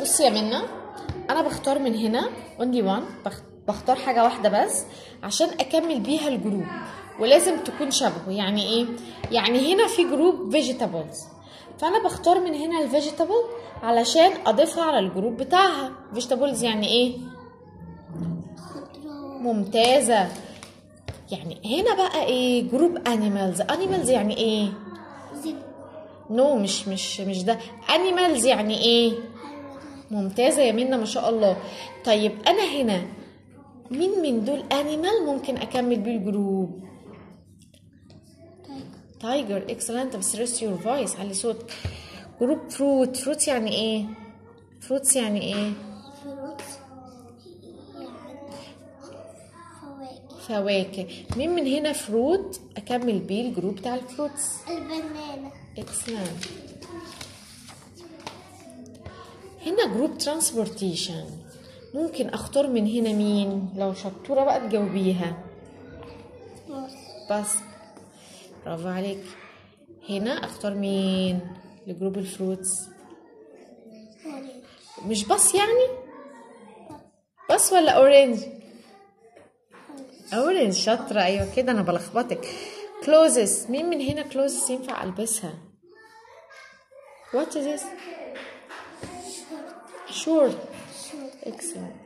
بصي يا منى انا بختار من هنا only one بخ- بختار حاجه واحده بس عشان اكمل بيها الجروب ولازم تكون شبهه يعني ايه يعني هنا في جروب vegetables فانا بختار من هنا الفيجيتابل علشان اضيفها على الجروب بتاعها vegetables يعني ايه خضراء ممتازه يعني هنا بقى ايه جروب animals animals يعني ايه زب نو no, مش مش مش ده animals يعني ايه حيوانات ممتازة يا منى ما شاء الله طيب أنا هنا مين من دول أنيمال ممكن أكمل بيه الجروب تايجر تايجر اكسلنت بس ريست يور فويس علي صوت جروب فروت فروت يعني ايه فروتس يعني ايه فروت يعني فواكه فواكه مين من هنا فروت أكمل بيه الجروب بتاع الفروتس البنانة اكسلنت هنا جروب ترانسبورتيشن ممكن اختار من هنا مين لو شطوره بقى تجاوبيها موز بس برافو عليك هنا اختار مين لجروب الفروتس أورنج مش بس يعني بس ولا اورنج اورنج شاطره ايوه كده انا بلخبطك كلوزس مين من هنا كلوزس ينفع البسها وات از this شورت شورت شورت excellent